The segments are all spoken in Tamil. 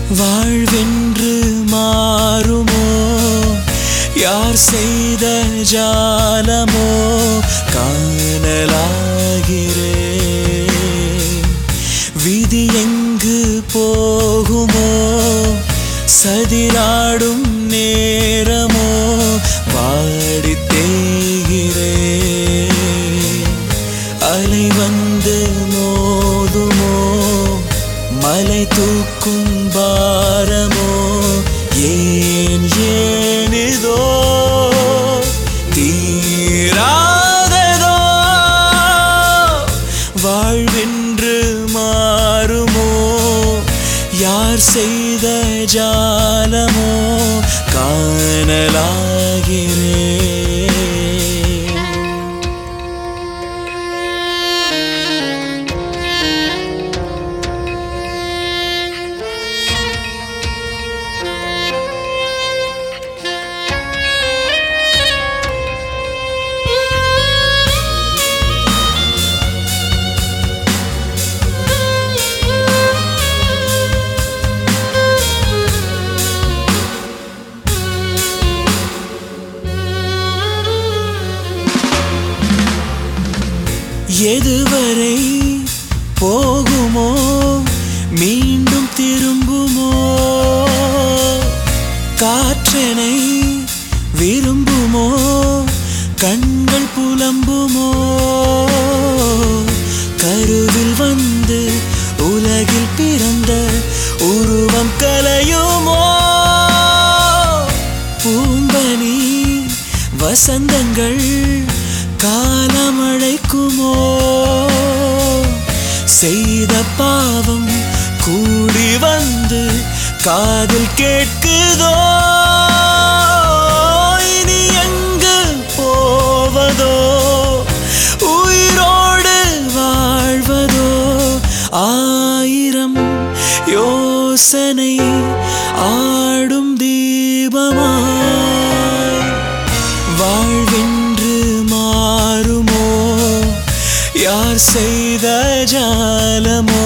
வாழ்வென்று மாறுமோ யார் செய்த ஜாலமோ காணலாகிறேன் விதி எங்கு போகுமோ சதிராடும் நேரமோ வாடி தேய்கிறேன் அலை வந்து மோதுமோ மலை தூக்கும் பாரமோ ஏன் ஏன் இதோ தீராததோ வாழ்வென்று மாறுமோ யார் செய்த ஜாலமோ காணலாகிறேன் எதுவரை போகுமோ மீண்டும் திரும்புமோ காற்றனை விரும்புமோ கண்கள் புலம்புமோ கருவில் வந்து உலகில் பிறந்த உருவம் கலையுமோ பூம்பனி வசந்தங்கள் காலமழைக்குமோ செய்த பாவம் கூடி வந்து காதில் கேட்குதோ இனி எங்கு போவதோ உயிரோடு வாழ்வதோ ஆயிரம் யோசனை ஆடும் தீபமாய் வாழ்வென்று மாறுமோ யார் செய்த ஜாலமோ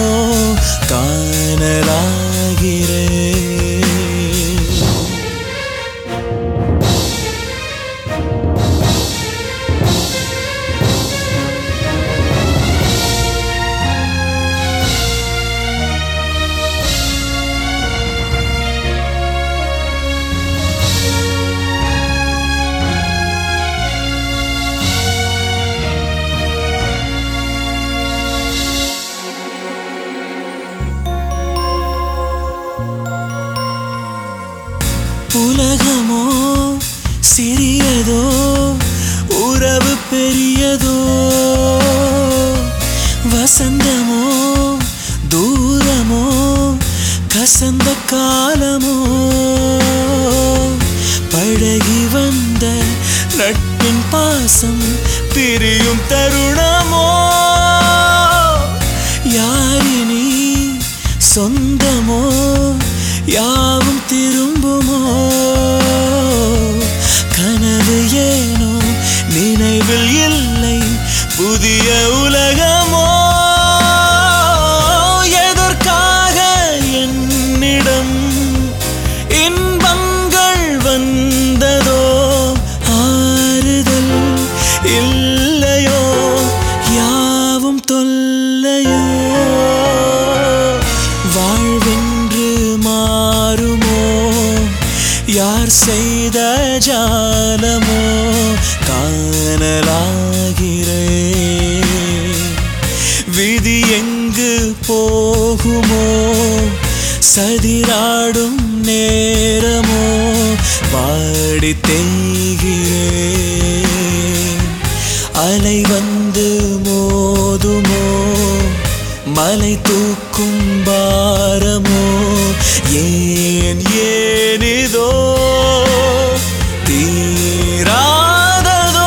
காணலாகிறேன் உலகமோ சிறியதோ உறவு பெரியதோ வசந்தமோ தூரமோ கசந்த காலமோ பழகி வந்த நட்பின் பாசம் பிரியும் தருணமோ யாரினி சொந்தமோ யாவும் திரும்புமோ கனவு ஏனோ நினைவில் இல்லை புதிய உலகமோ எதற்காக என்னிடம் இன்பங்கள் வந்ததோ ஆறுதல் இல்லையோ யாவும் தொல்லையோ வாழ்வென்று மாறுமோ யார் செய்த ஜாலமோ காணலாகிறேன் விதி எங்கு போகுமோ சதிராடும் நேரமோ பாடி தேய்கிறேன் அலை வந்து மோதுமோ மலை தூக்கும் பாரமோ ஏன் ஏனிதோ தீராததோ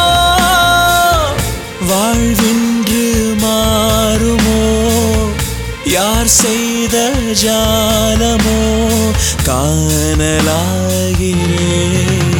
வாழ்வென்று மாறுமோ யார் செய்த ஜாலமோ காணலாகிறேன்